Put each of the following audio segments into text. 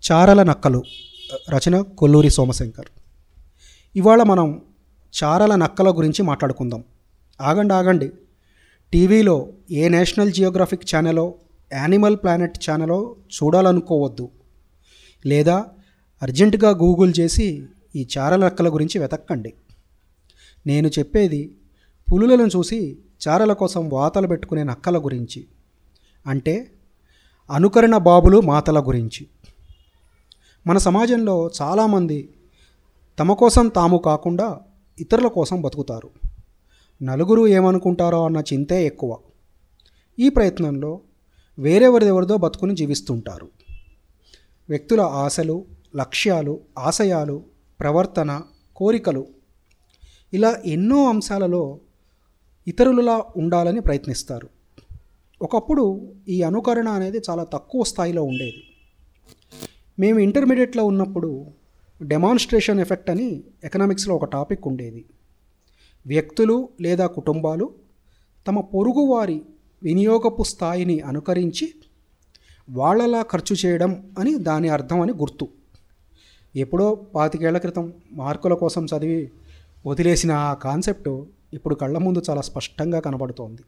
చారల నక్కలు రచన కొల్లూరి సోమశంకర్ ఇవాళ మనం చారల నక్కల గురించి మాట్లాడుకుందాం ఆగండి ఆగండి టీవీలో ఏ నేషనల్ జియోగ్రఫిక్ ఛానలో యానిమల్ ప్లానెట్ ఛానలో చూడాలనుకోవద్దు లేదా అర్జెంటుగా గూగుల్ చేసి ఈ చారల నక్కల గురించి వెతక్కండి నేను చెప్పేది పులులను చూసి చారల కోసం వాతలు పెట్టుకునే నక్కల గురించి అంటే అనుకరణ బాబులు మాతల గురించి మన సమాజంలో చాలామంది తమ కోసం తాము కాకుండా ఇతరుల కోసం బతుకుతారు నలుగురు ఏమనుకుంటారో అన్న చింతే ఎక్కువ ఈ ప్రయత్నంలో వేరెవరిదెవరిదో బతుకుని జీవిస్తుంటారు వ్యక్తుల ఆశలు లక్ష్యాలు ఆశయాలు ప్రవర్తన కోరికలు ఇలా ఎన్నో అంశాలలో ఇతరులలా ఉండాలని ప్రయత్నిస్తారు ఒకప్పుడు ఈ అనుకరణ అనేది చాలా తక్కువ స్థాయిలో ఉండేది మేము ఇంటర్మీడియట్లో ఉన్నప్పుడు డెమాన్స్ట్రేషన్ ఎఫెక్ట్ అని ఎకనామిక్స్లో ఒక టాపిక్ ఉండేది వ్యక్తులు లేదా కుటుంబాలు తమ పొరుగువారి వినియోగపు స్థాయిని అనుకరించి వాళ్ళలా ఖర్చు చేయడం అని దాని అర్థం అని గుర్తు ఎప్పుడో పాతికేళ్ల క్రితం మార్కుల కోసం చదివి వదిలేసిన ఆ కాన్సెప్ట్ ఇప్పుడు కళ్ళ ముందు చాలా స్పష్టంగా కనబడుతోంది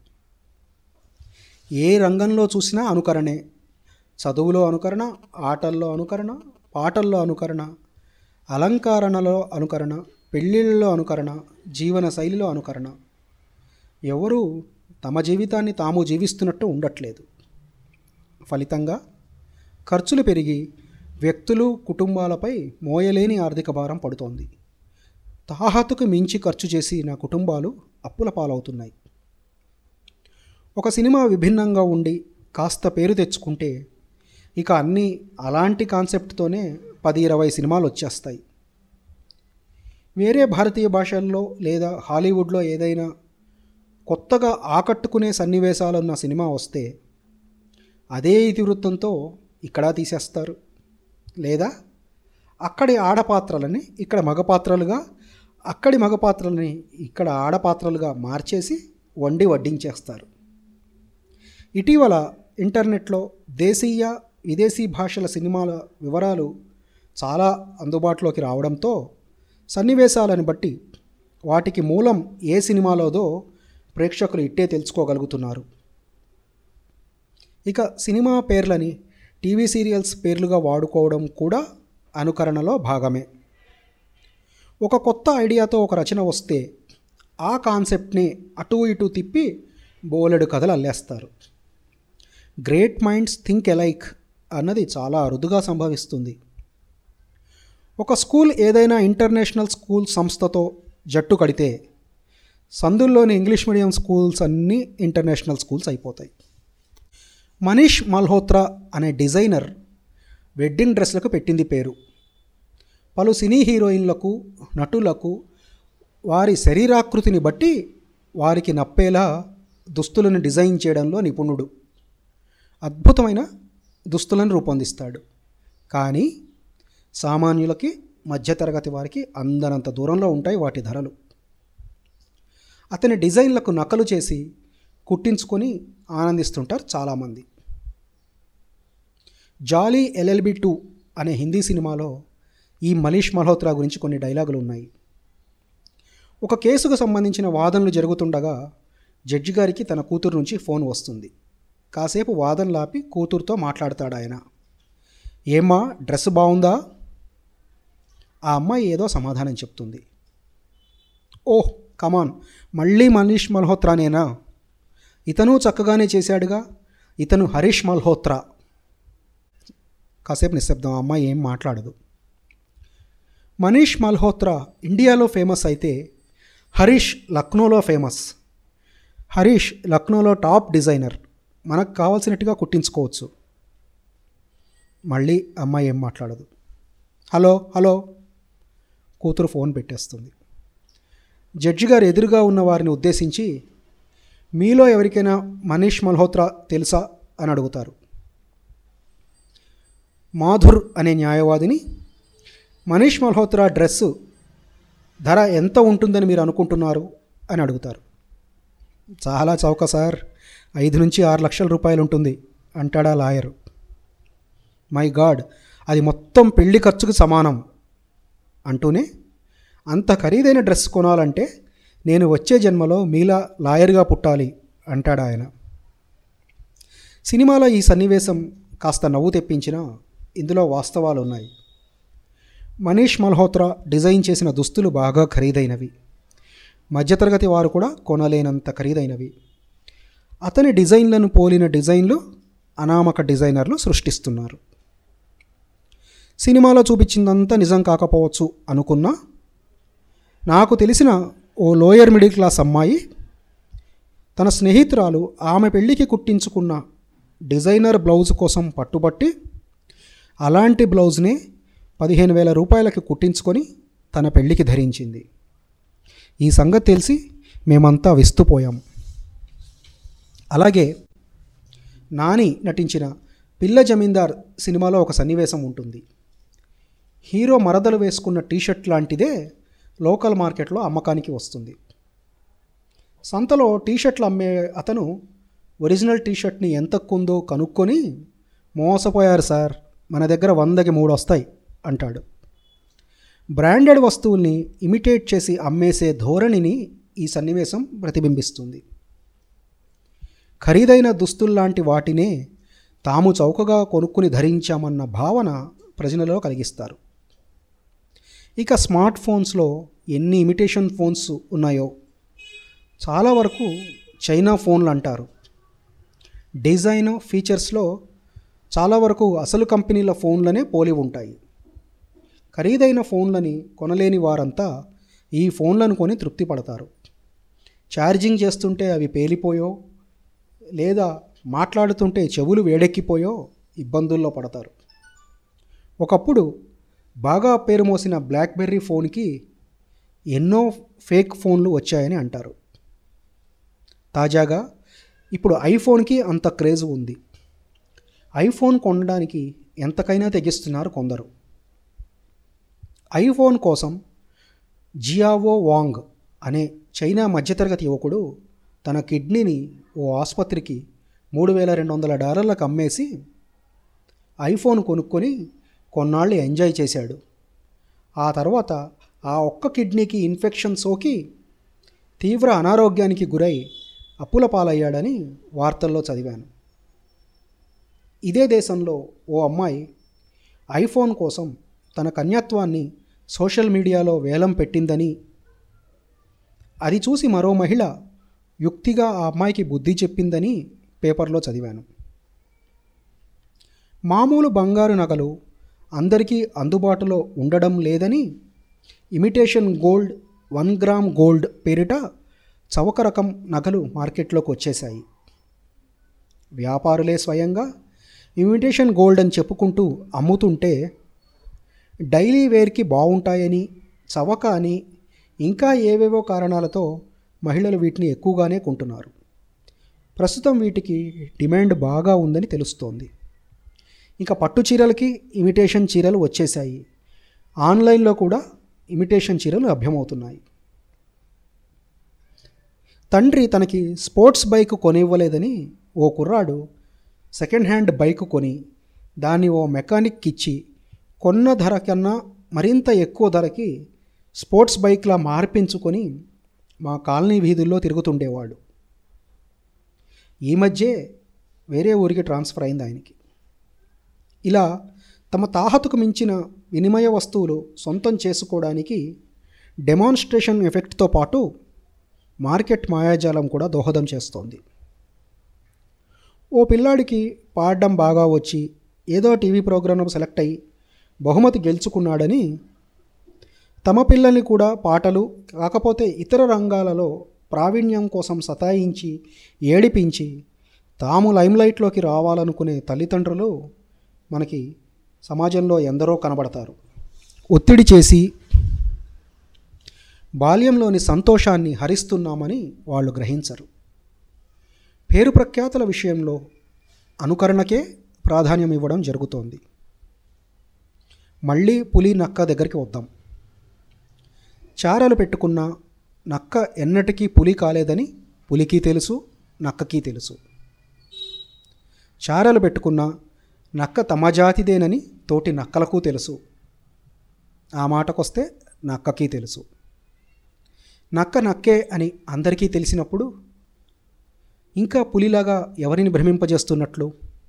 ఏ రంగంలో చూసినా అనుకరణే చదువులో అనుకరణ ఆటల్లో అనుకరణ పాటల్లో అనుకరణ అలంకరణలో అనుకరణ పెళ్ళిళ్ళలో అనుకరణ జీవన శైలిలో అనుకరణ ఎవరు తమ జీవితాన్ని తాము జీవిస్తున్నట్టు ఉండట్లేదు ఫలితంగా ఖర్చులు పెరిగి వ్యక్తులు కుటుంబాలపై మోయలేని ఆర్థిక భారం పడుతోంది తాహతుకు మించి ఖర్చు చేసి నా కుటుంబాలు అప్పుల పాలవుతున్నాయి ఒక సినిమా విభిన్నంగా ఉండి కాస్త పేరు తెచ్చుకుంటే ఇక అన్నీ అలాంటి కాన్సెప్ట్తోనే పది ఇరవై సినిమాలు వచ్చేస్తాయి వేరే భారతీయ భాషల్లో లేదా హాలీవుడ్లో ఏదైనా కొత్తగా ఆకట్టుకునే సన్నివేశాలున్న సినిమా వస్తే అదే ఇతివృత్తంతో ఇక్కడ తీసేస్తారు లేదా అక్కడి ఆడపాత్రలని ఇక్కడ మగపాత్రలుగా అక్కడి మగపాత్రలని ఇక్కడ ఆడపాత్రలుగా మార్చేసి వండి వడ్డించేస్తారు ఇటీవల ఇంటర్నెట్లో దేశీయ విదేశీ భాషల సినిమాల వివరాలు చాలా అందుబాటులోకి రావడంతో సన్నివేశాలను బట్టి వాటికి మూలం ఏ సినిమాలోదో ప్రేక్షకులు ఇట్టే తెలుసుకోగలుగుతున్నారు ఇక సినిమా పేర్లని టీవీ సీరియల్స్ పేర్లుగా వాడుకోవడం కూడా అనుకరణలో భాగమే ఒక కొత్త ఐడియాతో ఒక రచన వస్తే ఆ కాన్సెప్ట్ని అటు ఇటు తిప్పి బోలెడు కథలు అల్లేస్తారు గ్రేట్ మైండ్స్ థింక్ ఎలైక్ అన్నది చాలా అరుదుగా సంభవిస్తుంది ఒక స్కూల్ ఏదైనా ఇంటర్నేషనల్ స్కూల్ సంస్థతో జట్టు కడితే సందుల్లోని ఇంగ్లీష్ మీడియం స్కూల్స్ అన్నీ ఇంటర్నేషనల్ స్కూల్స్ అయిపోతాయి మనీష్ మల్హోత్రా అనే డిజైనర్ వెడ్డింగ్ డ్రెస్లకు పెట్టింది పేరు పలు సినీ హీరోయిన్లకు నటులకు వారి శరీరాకృతిని బట్టి వారికి నప్పేలా దుస్తులను డిజైన్ చేయడంలో నిపుణుడు అద్భుతమైన దుస్తులను రూపొందిస్తాడు కానీ సామాన్యులకి మధ్యతరగతి వారికి అందనంత దూరంలో ఉంటాయి వాటి ధరలు అతని డిజైన్లకు నకలు చేసి కుట్టించుకొని ఆనందిస్తుంటారు చాలామంది జాలీ ఎల్ఎల్బి టూ అనే హిందీ సినిమాలో ఈ మనీష్ మల్హోత్రా గురించి కొన్ని డైలాగులు ఉన్నాయి ఒక కేసుకు సంబంధించిన వాదనలు జరుగుతుండగా జడ్జి గారికి తన కూతురు నుంచి ఫోన్ వస్తుంది కాసేపు వాదనలాపి కూతురుతో మాట్లాడతాడు ఆయన ఏమ్మా డ్రెస్ బాగుందా ఆ అమ్మాయి ఏదో సమాధానం చెప్తుంది ఓహ్ కమాన్ మళ్ళీ మనీష్ మల్హోత్రానేనా ఇతను చక్కగానే చేశాడుగా ఇతను హరీష్ మల్హోత్రా కాసేపు నిశ్శబ్దం ఆ అమ్మాయి ఏం మాట్లాడదు మనీష్ మల్హోత్రా ఇండియాలో ఫేమస్ అయితే హరీష్ లక్నోలో ఫేమస్ హరీష్ లక్నోలో టాప్ డిజైనర్ మనకు కావాల్సినట్టుగా కుట్టించుకోవచ్చు మళ్ళీ అమ్మాయి ఏం మాట్లాడదు హలో హలో కూతురు ఫోన్ పెట్టేస్తుంది జడ్జి గారు ఎదురుగా ఉన్న వారిని ఉద్దేశించి మీలో ఎవరికైనా మనీష్ మల్హోత్రా తెలుసా అని అడుగుతారు మాధుర్ అనే న్యాయవాదిని మనీష్ మల్హోత్రా డ్రెస్సు ధర ఎంత ఉంటుందని మీరు అనుకుంటున్నారు అని అడుగుతారు చాలా చౌక సార్ ఐదు నుంచి ఆరు లక్షల రూపాయలు ఉంటుంది అంటాడా లాయరు మై గాడ్ అది మొత్తం పెళ్లి ఖర్చుకు సమానం అంటూనే అంత ఖరీదైన డ్రెస్ కొనాలంటే నేను వచ్చే జన్మలో మీలా లాయర్గా పుట్టాలి అంటాడు ఆయన సినిమాలో ఈ సన్నివేశం కాస్త నవ్వు తెప్పించినా ఇందులో వాస్తవాలు ఉన్నాయి మనీష్ మల్హోత్రా డిజైన్ చేసిన దుస్తులు బాగా ఖరీదైనవి మధ్యతరగతి వారు కూడా కొనలేనంత ఖరీదైనవి అతని డిజైన్లను పోలిన డిజైన్లు అనామక డిజైనర్లు సృష్టిస్తున్నారు సినిమాలో చూపించిందంతా నిజం కాకపోవచ్చు అనుకున్నా నాకు తెలిసిన ఓ లోయర్ మిడిల్ క్లాస్ అమ్మాయి తన స్నేహితురాలు ఆమె పెళ్ళికి కుట్టించుకున్న డిజైనర్ బ్లౌజ్ కోసం పట్టుబట్టి అలాంటి బ్లౌజ్నే పదిహేను వేల రూపాయలకి కుట్టించుకొని తన పెళ్ళికి ధరించింది ఈ సంగతి తెలిసి మేమంతా విస్తుపోయాం అలాగే నాని నటించిన పిల్ల జమీందార్ సినిమాలో ఒక సన్నివేశం ఉంటుంది హీరో మరదలు వేసుకున్న టీషర్ట్ లాంటిదే లోకల్ మార్కెట్లో అమ్మకానికి వస్తుంది సంతలో టీషర్ట్లు అమ్మే అతను ఒరిజినల్ టీషర్ట్ని ఎంత కొందో కనుక్కొని మోసపోయారు సార్ మన దగ్గర వందకి మూడు వస్తాయి అంటాడు బ్రాండెడ్ వస్తువుల్ని ఇమిటేట్ చేసి అమ్మేసే ధోరణిని ఈ సన్నివేశం ప్రతిబింబిస్తుంది ఖరీదైన దుస్తుల్లాంటి వాటినే తాము చౌకగా కొనుక్కుని ధరించామన్న భావన ప్రజలలో కలిగిస్తారు ఇక స్మార్ట్ ఫోన్స్లో ఎన్ని ఇమిటేషన్ ఫోన్స్ ఉన్నాయో చాలా వరకు చైనా ఫోన్లు అంటారు డిజైన్ ఫీచర్స్లో చాలా వరకు అసలు కంపెనీల ఫోన్లనే పోలి ఉంటాయి ఖరీదైన ఫోన్లని కొనలేని వారంతా ఈ ఫోన్లను కొని తృప్తి పడతారు ఛార్జింగ్ చేస్తుంటే అవి పేలిపోయో లేదా మాట్లాడుతుంటే చెవులు వేడెక్కిపోయో ఇబ్బందుల్లో పడతారు ఒకప్పుడు బాగా పేరు మోసిన బ్లాక్బెర్రీ ఫోన్కి ఎన్నో ఫేక్ ఫోన్లు వచ్చాయని అంటారు తాజాగా ఇప్పుడు ఐఫోన్కి అంత క్రేజ్ ఉంది ఐఫోన్ కొనడానికి ఎంతకైనా తెగిస్తున్నారు కొందరు ఐఫోన్ కోసం జియావో వాంగ్ అనే చైనా మధ్యతరగతి యువకుడు తన కిడ్నీని ఓ ఆసుపత్రికి మూడు వేల రెండు వందల డాలర్లకు అమ్మేసి ఐఫోన్ కొనుక్కొని కొన్నాళ్ళు ఎంజాయ్ చేశాడు ఆ తర్వాత ఆ ఒక్క కిడ్నీకి ఇన్ఫెక్షన్ సోకి తీవ్ర అనారోగ్యానికి గురై అప్పుల పాలయ్యాడని వార్తల్లో చదివాను ఇదే దేశంలో ఓ అమ్మాయి ఐఫోన్ కోసం తన కన్యత్వాన్ని సోషల్ మీడియాలో వేలం పెట్టిందని అది చూసి మరో మహిళ యుక్తిగా ఆ అమ్మాయికి బుద్ధి చెప్పిందని పేపర్లో చదివాను మామూలు బంగారు నగలు అందరికీ అందుబాటులో ఉండడం లేదని imitation gold one gram gold పేరిట చవక రకం నగలు మార్కెట్లోకి వచ్చేశాయి వ్యాపారులే స్వయంగా ఇమిటేషన్ గోల్డ్ అని చెప్పుకుంటూ అమ్ముతుంటే డైలీ వేర్కి బాగుంటాయని చవక అని ఇంకా ఏవేవో కారణాలతో మహిళలు వీటిని ఎక్కువగానే కొంటున్నారు ప్రస్తుతం వీటికి డిమాండ్ బాగా ఉందని తెలుస్తోంది ఇంకా పట్టు చీరలకి ఇమిటేషన్ చీరలు వచ్చేసాయి ఆన్లైన్లో కూడా ఇమిటేషన్ చీరలు లభ్యమవుతున్నాయి తండ్రి తనకి స్పోర్ట్స్ బైక్ కొనివ్వలేదని ఓ కుర్రాడు సెకండ్ హ్యాండ్ బైక్ కొని దాన్ని ఓ మెకానిక్ ఇచ్చి కొన్న ధర కన్నా మరింత ఎక్కువ ధరకి స్పోర్ట్స్ బైక్లా మార్పించుకొని మా కాలనీ వీధుల్లో తిరుగుతుండేవాడు ఈ మధ్యే వేరే ఊరికి ట్రాన్స్ఫర్ అయింది ఆయనకి ఇలా తమ తాహతుకు మించిన వినిమయ వస్తువులు సొంతం చేసుకోవడానికి డెమాన్స్ట్రేషన్ ఎఫెక్ట్తో పాటు మార్కెట్ మాయాజాలం కూడా దోహదం చేస్తోంది ఓ పిల్లాడికి పాడడం బాగా వచ్చి ఏదో టీవీ ప్రోగ్రాంలో సెలెక్ట్ అయ్యి బహుమతి గెలుచుకున్నాడని తమ పిల్లల్ని కూడా పాటలు కాకపోతే ఇతర రంగాలలో ప్రావీణ్యం కోసం సతాయించి ఏడిపించి తాము లైమ్లైట్లోకి రావాలనుకునే తల్లిదండ్రులు మనకి సమాజంలో ఎందరో కనబడతారు ఒత్తిడి చేసి బాల్యంలోని సంతోషాన్ని హరిస్తున్నామని వాళ్ళు గ్రహించరు పేరు ప్రఖ్యాతుల విషయంలో అనుకరణకే ప్రాధాన్యం ఇవ్వడం జరుగుతోంది మళ్ళీ పులి నక్క దగ్గరికి వద్దాం చారలు పెట్టుకున్న నక్క ఎన్నటికీ పులి కాలేదని పులికి తెలుసు నక్కకి తెలుసు చారలు పెట్టుకున్న నక్క తమ జాతిదేనని తోటి నక్కలకు తెలుసు ఆ మాటకొస్తే నక్కకి తెలుసు నక్క నక్కే అని అందరికీ తెలిసినప్పుడు ఇంకా పులిలాగా ఎవరిని భ్రమింపజేస్తున్నట్లు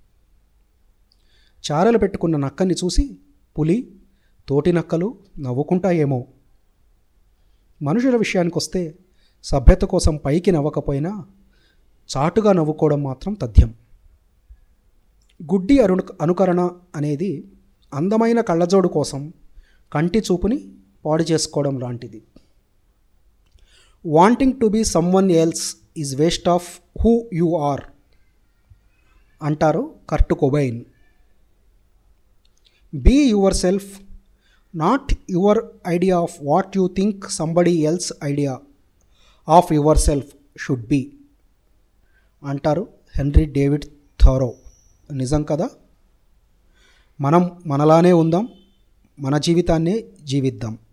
చారలు పెట్టుకున్న నక్కని చూసి పులి తోటి నక్కలు నవ్వుకుంటాయేమో మనుషుల విషయానికి వస్తే సభ్యత కోసం పైకి నవ్వకపోయినా చాటుగా నవ్వుకోవడం మాత్రం తథ్యం గుడ్డి అరుణ అనుకరణ అనేది అందమైన కళ్ళజోడు కోసం కంటి చూపుని పాడు చేసుకోవడం లాంటిది wanting to be someone else is waste of who you are అంటారు Kurt Cobain be yourself not your idea of what you think somebody else idea of yourself should be అంటారు Henry David Thoreau నిజం కదా మనం మనలానే ఉందాం మన జీవితాన్నే జీవిద్దాం